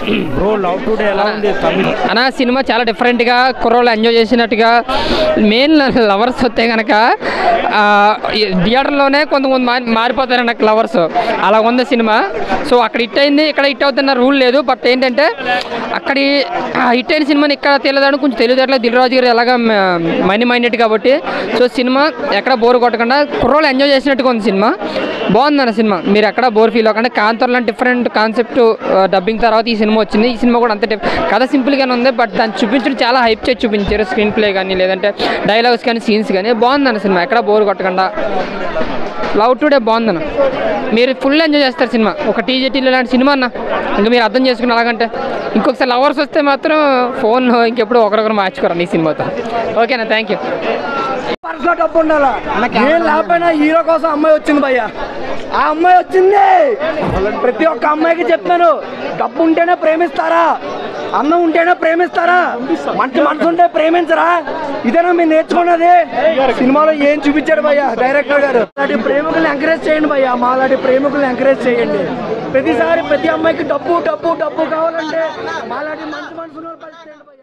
Bro love today ఎలా ఉంది తమిళ్ అన్న సినిమా చాలా డిఫరెంట్గా కుర్రోళ్ళు ఎంజాయ్ చేసినట్టుగా మెయిన్ లవర్స్ వస్తే కనుక థియేటర్లోనే కొంతమంది మారి మారిపోతారు నాకు లవర్స్ అలా ఉంది సినిమా సో అక్కడ హిట్ అయింది ఇక్కడ హిట్ అవుతున్న రూల్ లేదు బట్ ఏంటంటే అక్కడి హిట్ అయిన సినిమాని ఇక్కడ తెలియదాడు కొంచెం తెలియదట్లేదు దిల్ రాజు గారు ఎలాగా మనీ మైండెడ్ కాబట్టి సో సినిమా ఎక్కడ బోర్ కొట్టకుండా కుర్రోళ్ళు ఎంజాయ్ చేసినట్టుగా ఉంది సినిమా బాగుందన్న సినిమా మీరు ఎక్కడ బోర్ ఫీల్ అవ్వకుండా కాంతర్లో డిఫరెంట్ కాన్సెప్ట్ డబ్బింగ్ తర్వాత ఈ సినిమా వచ్చింది ఈ సినిమా కూడా అంతే diff- కథ సింపుల్గానే ఉంది బట్ దాన్ని చూపించడం చాలా హైప్ చేసి చూపించారు స్క్రీన్ ప్లే కానీ లేదంటే డైలాగ్స్ కానీ సీన్స్ కానీ బాగుందన్న సినిమా ఎక్కడ బోర్ కొట్టకుండా లవ్ టుడే బాగుందన్న మీరు ఫుల్ ఎంజాయ్ చేస్తారు సినిమా ఒక టీజీటీలో లాంటి సినిమా అన్న ఇంకా మీరు అర్థం చేసుకుని అలాగంటే ఇంకొకసారి లవర్స్ వస్తే మాత్రం ఫోన్ ఇంకెప్పుడు ఒకరొకరు మార్చుకోరండి ఈ సినిమాతో ఓకేనా థ్యాంక్ యూ పర్సులో డబ్బు ఉండాలా ఏం లేకపోయినా హీరో కోసం అమ్మాయి వచ్చింది భయ్య ఆ అమ్మాయి వచ్చింది ప్రతి ఒక్క అమ్మాయికి చెప్తాను డబ్బు ఉంటేనే ప్రేమిస్తారా అన్నం ఉంటేనే ప్రేమిస్తారా మంచి మనసు ఉంటే ప్రేమించరా ఇదేనా మీరు నేర్చుకున్నది సినిమాలో ఏం చూపించాడు భయ్య డైరెక్టర్ గారు అలాంటి ప్రేమికుల్ని ఎంకరేజ్ చేయండి భయ్య మాలాంటి ప్రేమికుల్ని ఎంకరేజ్ చేయండి ప్రతిసారి ప్రతి అమ్మాయికి డబ్బు డబ్బు డబ్బు కావాలంటే మాలాంటి మంచి మనసు ఉన్న వాళ్ళు పరిస్థితి ఏంటి భయ్యా?